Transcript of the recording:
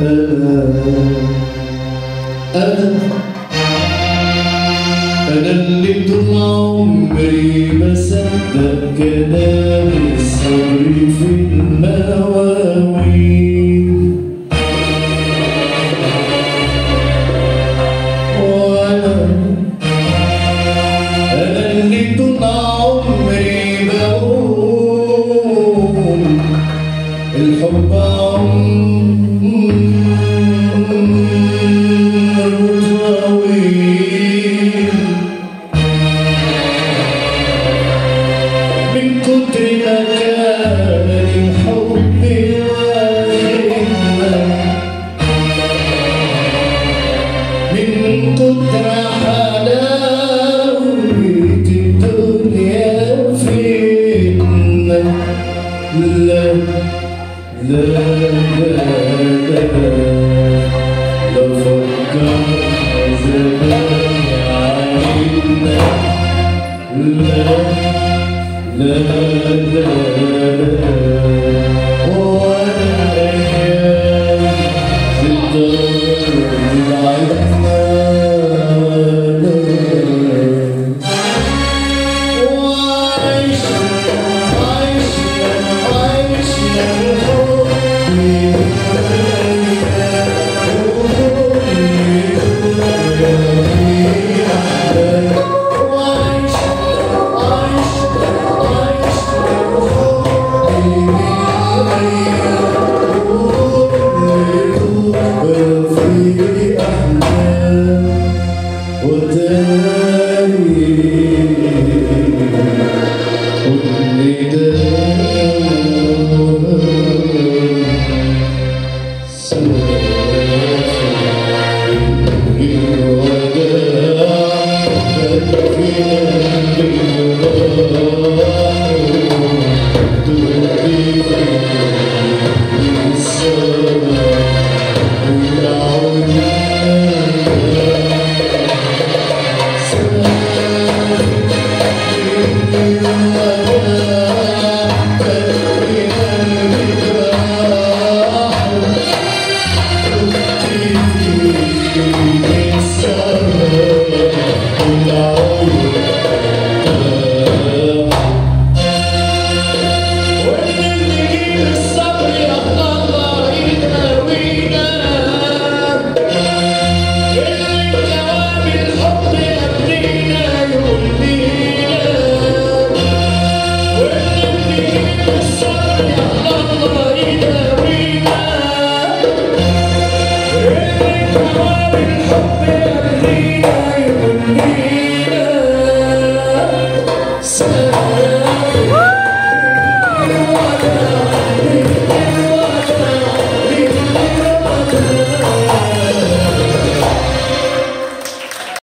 أنا أنا اللي طول عمري بصدق كلام الصبر في المواويل وأنا أنا اللي طول عمري بقول الحب عمره طويل من كتر ما كان الحب واخدنا من كتر حلاوة الدنيا فينا لا لا لا لا لو فكرنا زمان عينا لا لا لا لا وانا ايام تقدر العينا وعشنا عشنا عشنا وتاني كل ده